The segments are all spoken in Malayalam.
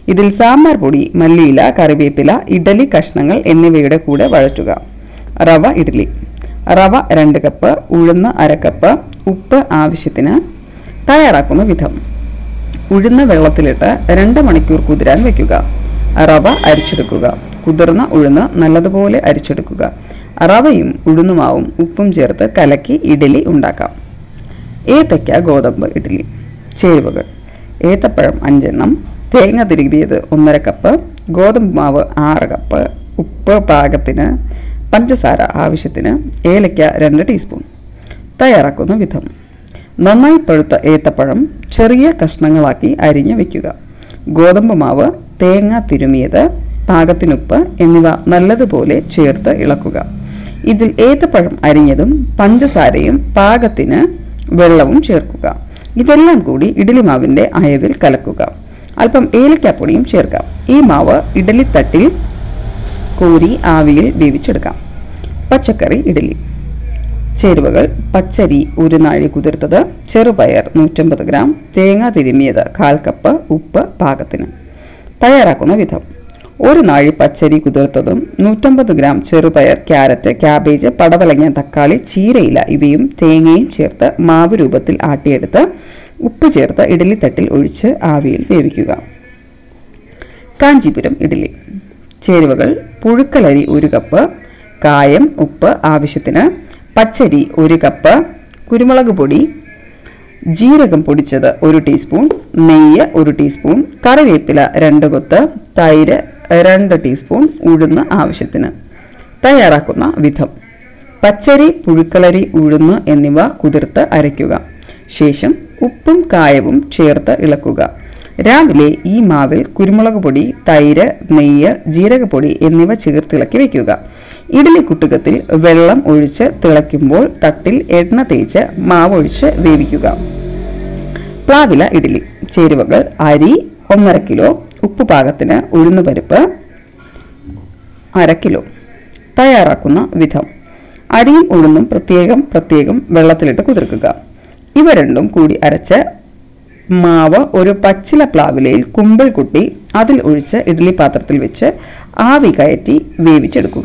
ഇതിൽ സാമ്പാർ പൊടി മല്ലിയില കറിവേപ്പില ഇഡലി കഷ്ണങ്ങൾ എന്നിവയുടെ കൂടെ വഴറ്റുക റവ ഇഡ്ഡലി റവ രണ്ട് കപ്പ് ഉഴുന്ന് അര കപ്പ് ഉപ്പ് ആവശ്യത്തിന് തയ്യാറാക്കുന്ന വിധം ഉഴുന്ന് വെള്ളത്തിലിട്ട് രണ്ട് മണിക്കൂർ കുതിരാൻ വെക്കുക റവ അരിച്ചെടുക്കുക കുതിർന്ന ഉഴുന്ന് നല്ലതുപോലെ അരിച്ചെടുക്കുക റവയും ഉഴുന്നുമാവും ഉപ്പും ചേർത്ത് കലക്കി ഇഡലി ഉണ്ടാക്കാം ഏത്തയ്ക്ക ഗോതമ്പ് ഇഡ്ഡലി ചേരുവകൾ ഏത്തപ്പഴം അഞ്ചെണ്ണം തേങ്ങ തിരുകിയത് ഒന്നര കപ്പ് ഗോതമ്പ് മാവ് ആറ് കപ്പ് ഉപ്പ് പാകത്തിന് പഞ്ചസാര ആവശ്യത്തിന് ഏലയ്ക്ക രണ്ട് ടീസ്പൂൺ തയ്യാറാക്കുന്ന വിധം നന്നായി പഴുത്ത ഏത്തപ്പഴം ചെറിയ കഷ്ണങ്ങളാക്കി അരിഞ്ഞ് വെക്കുക ഗോതമ്പ് മാവ് തേങ്ങ തിരുമിയത് പാകത്തിനുപ്പ് എന്നിവ നല്ലതുപോലെ ചേർത്ത് ഇളക്കുക ഇതിൽ ഏത്തപ്പഴം അരിഞ്ഞതും പഞ്ചസാരയും പാകത്തിന് വെള്ളവും ചേർക്കുക ഇതെല്ലാം കൂടി ഇഡ്ഡലി മാവിൻ്റെ അയവിൽ കലക്കുക അല്പം ഏലക്കാപ്പൊടിയും ചേർക്കാം ഈ മാവ് ഇഡ്ഡലിത്തട്ടിൽ കോരി ആവിയിൽ വേവിച്ചെടുക്കാം പച്ചക്കറി ഇഡ്ഡലി ചേരുവകൾ പച്ചരി ഒരു നാഴി കുതിർത്തത് ചെറുപയർ നൂറ്റമ്പത് ഗ്രാം തേങ്ങ തിരുമിയത് കാൽ കപ്പ് ഉപ്പ് പാകത്തിന് തയ്യാറാക്കുന്ന വിധം ഒരു നാഴി പച്ചരി കുതിർത്തതും നൂറ്റമ്പത് ഗ്രാം ചെറുപയർ ക്യാരറ്റ് ക്യാബേജ് പടവലങ്ങ തക്കാളി ചീരയില ഇവയും തേങ്ങയും ചേർത്ത് മാവ് രൂപത്തിൽ ആട്ടിയെടുത്ത് ഉപ്പ് ചേർത്ത് ഇഡലിത്തട്ടിൽ ഒഴിച്ച് ആവിയിൽ വേവിക്കുക കാഞ്ചീപുരം ഇഡ്ഡലി ചേരുവകൾ പുഴുക്കലരി ഒരു കപ്പ് കായം ഉപ്പ് ആവശ്യത്തിന് പച്ചരി ഒരു കപ്പ് കുരുമുളക് പൊടി ജീരകം പൊടിച്ചത് ഒരു ടീസ്പൂൺ നെയ്യ് ഒരു ടീസ്പൂൺ കറിവേപ്പില രണ്ട് കൊത്ത് തൈര് രണ്ട് ടീസ്പൂൺ ഉഴുന്ന് ആവശ്യത്തിന് തയ്യാറാക്കുന്ന വിധം പച്ചരി പുഴുക്കലരി ഉഴുന്ന് എന്നിവ കുതിർത്ത് അരയ്ക്കുക ശേഷം ഉപ്പും കായവും ചേർത്ത് ഇളക്കുക രാവിലെ ഈ മാവിൽ കുരുമുളക് പൊടി തൈര് നെയ്യ് ജീരകപ്പൊടി എന്നിവ ചേർത്തിളക്കി വെക്കുക ഇഡ്ഡലി കുട്ടുകത്തിൽ വെള്ളം ഒഴിച്ച് തിളയ്ക്കുമ്പോൾ തട്ടിൽ എണ്ണ തേച്ച് മാവൊഴിച്ച് വേവിക്കുക പ്ലാവില ഇഡ്ഡലി ചേരുവകൾ അരി ഒന്നര കിലോ ഉപ്പ് പാകത്തിന് ഉഴുന്ന് പരിപ്പ് അര കിലോ തയ്യാറാക്കുന്ന വിധം അരിയും ഉഴുന്നും പ്രത്യേകം പ്രത്യേകം വെള്ളത്തിലിട്ട് കുതിർക്കുക ഇവ രണ്ടും കൂടി അരച്ച് മാവ് ഒരു പച്ചില പ്ലാവിലയിൽ കുമ്പിൾ കുട്ടി അതിൽ ഒഴിച്ച് ഇഡ്ഡലി പാത്രത്തിൽ വെച്ച് ആവി കയറ്റി വേവിച്ചെടുക്കുക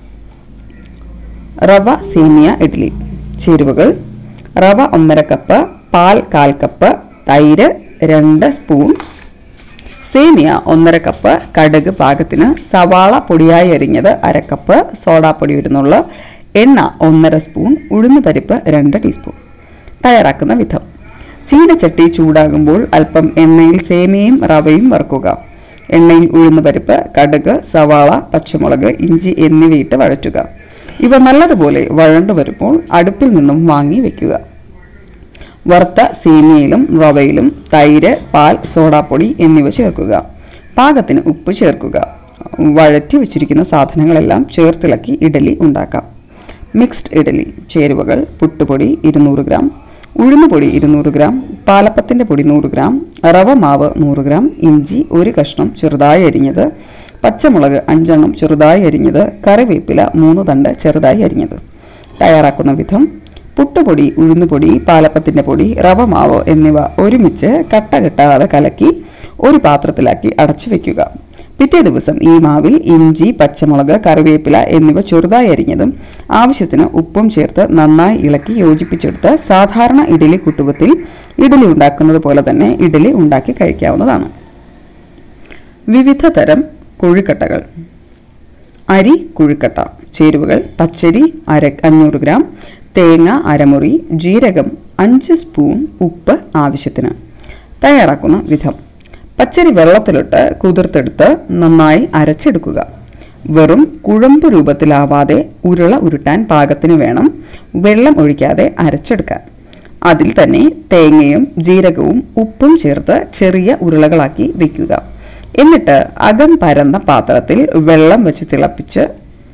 റവ സേമിയ ഇഡ്ഡലി ചേരുവകൾ റവ ഒന്നര കപ്പ് പാൽ കാൽ കപ്പ് തൈര് രണ്ട് സ്പൂൺ സേമിയ ഒന്നര കപ്പ് കടുക് പാകത്തിന് സവാള പൊടിയായി അരിഞ്ഞത് അര കപ്പ് സോഡാപ്പൊടി ഇരുന്നുള്ള എണ്ണ ഒന്നര സ്പൂൺ ഉഴുന്ന് പരിപ്പ് രണ്ട് ടീസ്പൂൺ തയ്യാറാക്കുന്ന വിധം ചീനച്ചട്ടി ചൂടാകുമ്പോൾ അല്പം എണ്ണയിൽ സേമിയയും റവയും വറുക്കുക എണ്ണയിൽ ഉഴുന്ന് പരിപ്പ് കടുക് സവാള പച്ചമുളക് ഇഞ്ചി എന്നിവയിട്ട് വഴറ്റുക ഇവ നല്ലതുപോലെ വഴണ്ടു വരുമ്പോൾ അടുപ്പിൽ നിന്നും വാങ്ങി വെക്കുക വറുത്ത സേമിയയിലും റവയിലും തൈര് പാൽ സോഡാപ്പൊടി എന്നിവ ചേർക്കുക പാകത്തിന് ഉപ്പ് ചേർക്കുക വഴറ്റി വെച്ചിരിക്കുന്ന സാധനങ്ങളെല്ലാം ചേർത്തിളക്കി ഇഡലി ഉണ്ടാക്കാം മിക്സ്ഡ് ഇഡലി ചേരുവകൾ പുട്ടുപൊടി ഇരുന്നൂറ് ഗ്രാം ഉഴുന്നുപൊടി ഇരുന്നൂറ് ഗ്രാം പാലപ്പത്തിൻ്റെ പൊടി നൂറ് ഗ്രാം റവ മാവ് നൂറ് ഗ്രാം ഇഞ്ചി ഒരു കഷ്ണം ചെറുതായി അരിഞ്ഞത് പച്ചമുളക് അഞ്ചെണ്ണം ചെറുതായി അരിഞ്ഞത് കറിവേപ്പില മൂന്ന് തണ്ട് ചെറുതായി അരിഞ്ഞത് തയ്യാറാക്കുന്ന വിധം പുട്ടുപൊടി ഉഴുന്നുപൊടി പാലപ്പത്തിൻ്റെ പൊടി റവ മാവ് എന്നിവ ഒരുമിച്ച് കട്ട കെട്ടാതെ കലക്കി ഒരു പാത്രത്തിലാക്കി അടച്ചു വെക്കുക പിറ്റേ ദിവസം ഈ മാവിൽ ഇഞ്ചി പച്ചമുളക് കറിവേപ്പില എന്നിവ ചെറുതായി അരിഞ്ഞതും ആവശ്യത്തിന് ഉപ്പും ചേർത്ത് നന്നായി ഇളക്കി യോജിപ്പിച്ചെടുത്ത് സാധാരണ ഇഡലി കുട്ടുവത്തിൽ ഇഡലി ഉണ്ടാക്കുന്നത് പോലെ തന്നെ ഇഡലി ഉണ്ടാക്കി കഴിക്കാവുന്നതാണ് വിവിധ തരം കുഴിക്കട്ടകൾ അരി കുഴിക്കട്ട ചേരുവകൾ പച്ചരി അര അഞ്ഞൂറ് ഗ്രാം തേങ്ങ അരമുറി ജീരകം അഞ്ച് സ്പൂൺ ഉപ്പ് ആവശ്യത്തിന് തയ്യാറാക്കുന്ന വിധം പച്ചരി വെള്ളത്തിലിട്ട് കുതിർത്തെടുത്ത് നന്നായി അരച്ചെടുക്കുക വെറും കുഴമ്പ് രൂപത്തിലാവാതെ ഉരുള ഉരുട്ടാൻ പാകത്തിന് വേണം വെള്ളം ഒഴിക്കാതെ അരച്ചെടുക്കാൻ അതിൽ തന്നെ തേങ്ങയും ജീരകവും ഉപ്പും ചേർത്ത് ചെറിയ ഉരുളകളാക്കി വെക്കുക എന്നിട്ട് അകം പരന്ന പാത്രത്തിൽ വെള്ളം വെച്ച് തിളപ്പിച്ച്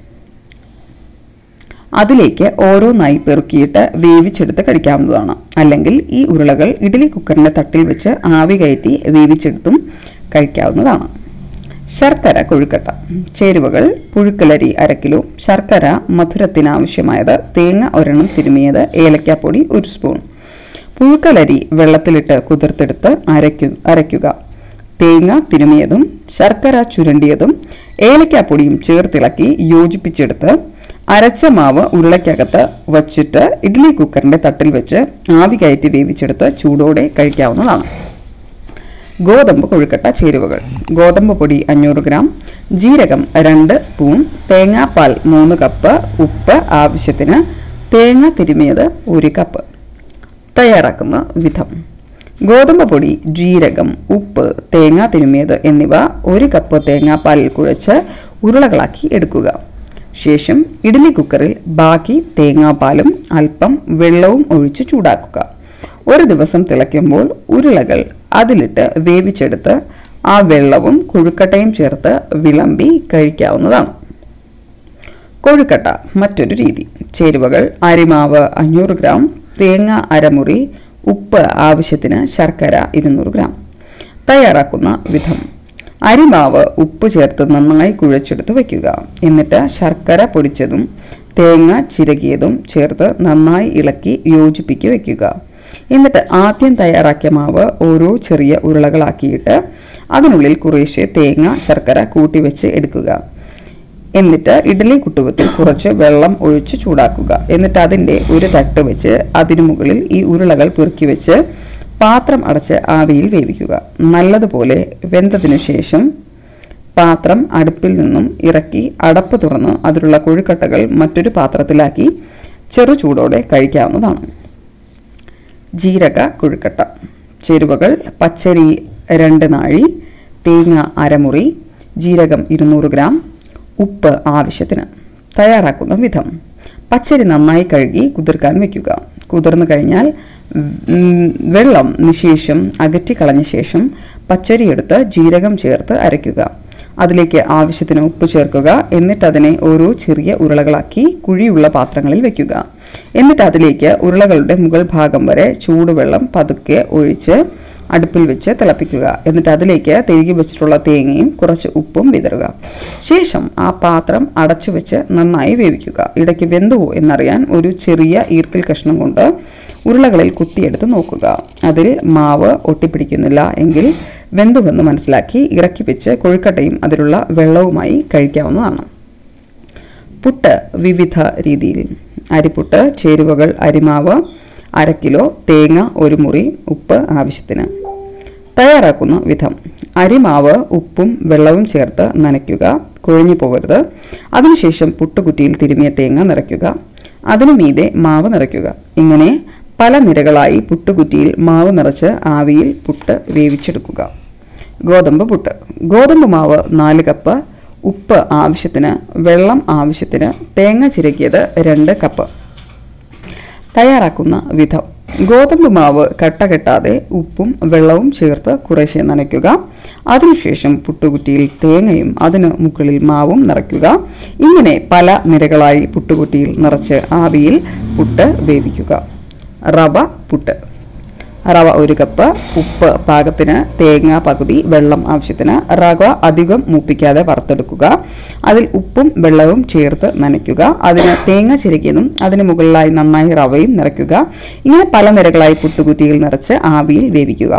അതിലേക്ക് ഓരോന്നായി പെറുക്കിയിട്ട് വേവിച്ചെടുത്ത് കഴിക്കാവുന്നതാണ് അല്ലെങ്കിൽ ഈ ഉരുളകൾ ഇഡ്ഡലി കുക്കറിന്റെ തട്ടിൽ വെച്ച് ആവി കയറ്റി വേവിച്ചെടുത്തും കഴിക്കാവുന്നതാണ് ശർക്കര കൊഴുക്കട്ട ചേരുവകൾ പുഴുക്കലരി അര കിലോ ശർക്കര മധുരത്തിന് ആവശ്യമായത് തേങ്ങ ഒരെണ്ണം തിരുമിയത് ഏലക്കാപ്പൊടി ഒരു സ്പൂൺ പുഴുക്കലരി വെള്ളത്തിലിട്ട് കുതിർത്തെടുത്ത് അരയ്ക്കു അരയ്ക്കുക തേങ്ങ തിരുമിയതും ശർക്കര ചുരണ്ടിയതും ഏലക്കാപ്പൊടിയും ചേർത്തിളക്കി യോജിപ്പിച്ചെടുത്ത് അരച്ച മാവ് ഉരുളയ്ക്കകത്ത് വച്ചിട്ട് ഇഡ്ഡലി കുക്കറിന്റെ തട്ടിൽ വെച്ച് ആവി കയറ്റി വേവിച്ചെടുത്ത് ചൂടോടെ കഴിക്കാവുന്നതാണ് ഗോതമ്പ് കൊഴുക്കട്ട ചേരുവകൾ ഗോതമ്പ് പൊടി അഞ്ഞൂറ് ഗ്രാം ജീരകം രണ്ട് സ്പൂൺ തേങ്ങാപ്പാൽ മൂന്ന് കപ്പ് ഉപ്പ് ആവശ്യത്തിന് തേങ്ങ തിരുമിയത് ഒരു കപ്പ് തയ്യാറാക്കുന്ന വിധം ഗോതമ്പ് പൊടി ജീരകം ഉപ്പ് തേങ്ങ തിരുമിയത് എന്നിവ ഒരു കപ്പ് തേങ്ങാപ്പാലിൽ കുഴച്ച് ഉരുളകളാക്കി എടുക്കുക ശേഷം ഇഡ്ഡലി കുക്കറിൽ ബാക്കി തേങ്ങാപ്പാലും അല്പം വെള്ളവും ഒഴിച്ച് ചൂടാക്കുക ഒരു ദിവസം തിളയ്ക്കുമ്പോൾ ഉരുളകൾ അതിലിട്ട് വേവിച്ചെടുത്ത് ആ വെള്ളവും കൊഴുക്കട്ടയും ചേർത്ത് വിളമ്പി കഴിക്കാവുന്നതാണ് കൊഴുക്കട്ട മറ്റൊരു രീതി ചേരുവകൾ അരിമാവ് അഞ്ഞൂറ് ഗ്രാം തേങ്ങ അരമുറി ഉപ്പ് ആവശ്യത്തിന് ശർക്കര ഇരുന്നൂറ് ഗ്രാം തയ്യാറാക്കുന്ന വിധം അരിമാവ് ഉപ്പ് ചേർത്ത് നന്നായി കുഴച്ചെടുത്ത് വയ്ക്കുക എന്നിട്ട് ശർക്കര പൊടിച്ചതും തേങ്ങ ചിരകിയതും ചേർത്ത് നന്നായി ഇളക്കി യോജിപ്പിച്ച് വയ്ക്കുക എന്നിട്ട് ആദ്യം തയ്യാറാക്കിയ മാവ് ഓരോ ചെറിയ ഉരുളകളാക്കിയിട്ട് അതിനുള്ളിൽ കുറേശ്ശെ തേങ്ങ ശർക്കര കൂട്ടി വെച്ച് എടുക്കുക എന്നിട്ട് ഇഡ്ഡലി കുട്ടുവത്തിൽ കുറച്ച് വെള്ളം ഒഴിച്ച് ചൂടാക്കുക എന്നിട്ട് അതിൻ്റെ ഒരു തട്ട് വെച്ച് അതിനു മുകളിൽ ഈ ഉരുളകൾ പെറുക്കി വെച്ച് പാത്രം അടച്ച് ആവിയിൽ വേവിക്കുക നല്ലതുപോലെ വെന്തതിനു ശേഷം പാത്രം അടുപ്പിൽ നിന്നും ഇറക്കി അടപ്പ് തുറന്ന് അതിലുള്ള കൊഴുക്കട്ടകൾ മറ്റൊരു പാത്രത്തിലാക്കി ചെറു ചൂടോടെ കഴിക്കാവുന്നതാണ് ജീരക കൊഴുക്കട്ട ചേരുവകൾ പച്ചരി രണ്ട് നാഴി തേങ്ങ അരമുറി ജീരകം ഇരുന്നൂറ് ഗ്രാം ഉപ്പ് ആവശ്യത്തിന് തയ്യാറാക്കുന്ന വിധം പച്ചരി നന്നായി കഴുകി കുതിർക്കാൻ വെക്കുക കുതിർന്നു കഴിഞ്ഞാൽ ഉം, വെള്ളം നിശേഷം അകറ്റി കളഞ്ഞ ശേഷം പച്ചരി എടുത്ത് ജീരകം ചേർത്ത് അരയ്ക്കുക അതിലേക്ക് ആവശ്യത്തിന് ഉപ്പ് ചേർക്കുക എന്നിട്ട് അതിനെ ഓരോ ചെറിയ ഉരുളകളാക്കി കുഴിയുള്ള പാത്രങ്ങളിൽ വെക്കുക എന്നിട്ട് അതിലേക്ക് ഉരുളകളുടെ മുകൾ ഭാഗം വരെ ചൂടുവെള്ളം പതുക്കെ ഒഴിച്ച് അടുപ്പിൽ വെച്ച് തിളപ്പിക്കുക എന്നിട്ട് അതിലേക്ക് തിരികെ വെച്ചിട്ടുള്ള തേങ്ങയും കുറച്ച് ഉപ്പും വിതറുക ശേഷം ആ പാത്രം അടച്ചു വെച്ച് നന്നായി വേവിക്കുക ഇടയ്ക്ക് വെന്തുവോ എന്നറിയാൻ ഒരു ചെറിയ ഈർക്കിൽ കഷ്ണം കൊണ്ട് ഉരുളകളിൽ കുത്തിയെടുത്ത് നോക്കുക അതിൽ മാവ് ഒട്ടിപ്പിടിക്കുന്നില്ല എങ്കിൽ വെന്തുവെന്ന് മനസ്സിലാക്കി ഇറക്കി വെച്ച് കൊഴുക്കട്ടയും അതിലുള്ള വെള്ളവുമായി കഴിക്കാവുന്നതാണ് പുട്ട് വിവിധ രീതിയിൽ അരിപ്പുട്ട് ചേരുവകൾ അരിമാവ് അര കിലോ തേങ്ങ ഒരു മുറി ഉപ്പ് ആവശ്യത്തിന് തയ്യാറാക്കുന്ന വിധം അരിമാവ് ഉപ്പും വെള്ളവും ചേർത്ത് നനയ്ക്കുക കുഴഞ്ഞു പോകരുത് അതിനുശേഷം പുട്ടുകുറ്റിയിൽ തിരുമിയ തേങ്ങ നിറയ്ക്കുക അതിനു മീതെ മാവ് നിറയ്ക്കുക ഇങ്ങനെ പല നിരകളായി പുട്ടുകുറ്റിയിൽ മാവ് നിറച്ച് ആവിയിൽ പുട്ട് വേവിച്ചെടുക്കുക ഗോതമ്പ് പുട്ട് ഗോതമ്പ് മാവ് നാല് കപ്പ് ഉപ്പ് ആവശ്യത്തിന് വെള്ളം ആവശ്യത്തിന് തേങ്ങ ചിരകിയത് രണ്ട് കപ്പ് തയ്യാറാക്കുന്ന വിധം ഗോതമ്പ് മാവ് കട്ട കെട്ടാതെ ഉപ്പും വെള്ളവും ചേർത്ത് കുറേശ്ശെ നനയ്ക്കുക അതിനുശേഷം പുട്ടുകുറ്റിയിൽ തേങ്ങയും അതിന് മുകളിൽ മാവും നിറയ്ക്കുക ഇങ്ങനെ പല നിരകളായി പുട്ടുകുറ്റിയിൽ നിറച്ച് ആവിയിൽ പുട്ട് വേവിക്കുക റവ പുട്ട് റവ ഒരു കപ്പ് ഉപ്പ് പാകത്തിന് തേങ്ങ പകുതി വെള്ളം ആവശ്യത്തിന് റവ അധികം മൂപ്പിക്കാതെ വറുത്തെടുക്കുക അതിൽ ഉപ്പും വെള്ളവും ചേർത്ത് നനയ്ക്കുക അതിന് തേങ്ങ ചിരകിയതും അതിന് മുകളിലായി നന്നായി റവയും നിറയ്ക്കുക ഇങ്ങനെ പല നിരകളായി പുട്ടുകുറ്റിയിൽ നിറച്ച് ആവിയിൽ വേവിക്കുക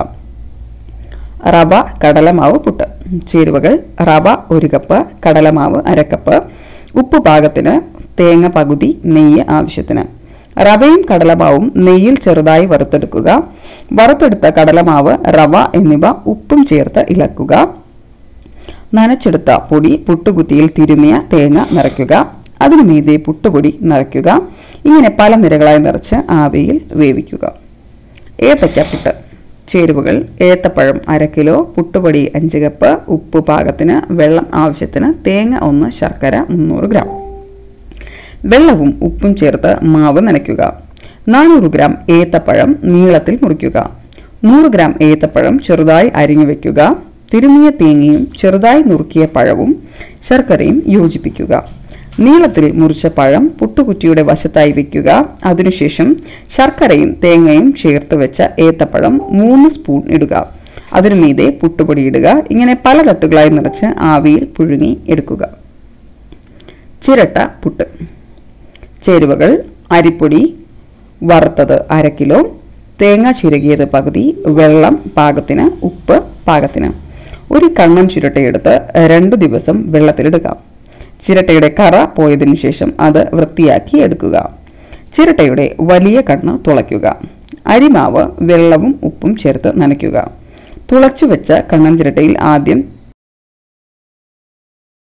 റവ കടലമാവ് പുട്ട് ചേരുവകൾ റവ ഒരു കപ്പ് കടലമാവ് അര കപ്പ് ഉപ്പ് പാകത്തിന് തേങ്ങ പകുതി നെയ്യ് ആവശ്യത്തിന് റവയും കടലമാവും നെയ്യിൽ ചെറുതായി വറുത്തെടുക്കുക വറുത്തെടുത്ത കടലമാവ് റവ എന്നിവ ഉപ്പും ചേർത്ത് ഇളക്കുക നനച്ചെടുത്ത പൊടി പുട്ടുകുത്തിയിൽ തിരുമിയ തേങ്ങ നിറയ്ക്കുക അതിനു മീതെ പുട്ടുപൊടി നിറയ്ക്കുക ഇങ്ങനെ പല നിരകളായി നിറച്ച് ആവിയിൽ വേവിക്കുക ഏത്തയ്ക്ക പുട്ട് ചേരുവകൾ ഏത്തപ്പഴം അര കിലോ പുട്ടുപൊടി അഞ്ച് കപ്പ് ഉപ്പ് പാകത്തിന് വെള്ളം ആവശ്യത്തിന് തേങ്ങ ഒന്ന് ശർക്കര മുന്നൂറ് ഗ്രാം വെള്ളവും ഉപ്പും ചേർത്ത് മാവ് നനയ്ക്കുക നാനൂറ് ഗ്രാം ഏത്തപ്പഴം നീളത്തിൽ മുറിക്കുക നൂറ് ഗ്രാം ഏത്തപ്പഴം ചെറുതായി അരിഞ്ഞു വെക്കുക തിരുമിയ തേങ്ങയും ചെറുതായി നുറുക്കിയ പഴവും ശർക്കരയും യോജിപ്പിക്കുക നീളത്തിൽ മുറിച്ച പഴം പുട്ടുകുറ്റിയുടെ വശത്തായി വെക്കുക അതിനുശേഷം ശർക്കരയും തേങ്ങയും ചേർത്ത് വെച്ച ഏത്തപ്പഴം മൂന്ന് സ്പൂൺ ഇടുക അതിനു മീതെ പുട്ടുപൊടി ഇടുക ഇങ്ങനെ പല തട്ടുകളായി നിറച്ച് ആവിയിൽ പുഴുങ്ങി എടുക്കുക ചിരട്ട പുട്ട് ചേരുവകൾ അരിപ്പൊടി വറുത്തത് അര കിലോ തേങ്ങ ചിരകിയത് പകുതി വെള്ളം പാകത്തിന് ഉപ്പ് പാകത്തിന് ഒരു കണ്ണൻ ചിരട്ടയെടുത്ത് രണ്ടു ദിവസം വെള്ളത്തിലിടുക ചിരട്ടയുടെ കറ പോയതിനു ശേഷം അത് വൃത്തിയാക്കി എടുക്കുക ചിരട്ടയുടെ വലിയ കണ്ണ് തുളയ്ക്കുക അരിമാവ് വെള്ളവും ഉപ്പും ചേർത്ത് നനയ്ക്കുക തുളച്ചു വെച്ച കണ്ണൻ ചിരട്ടയിൽ ആദ്യം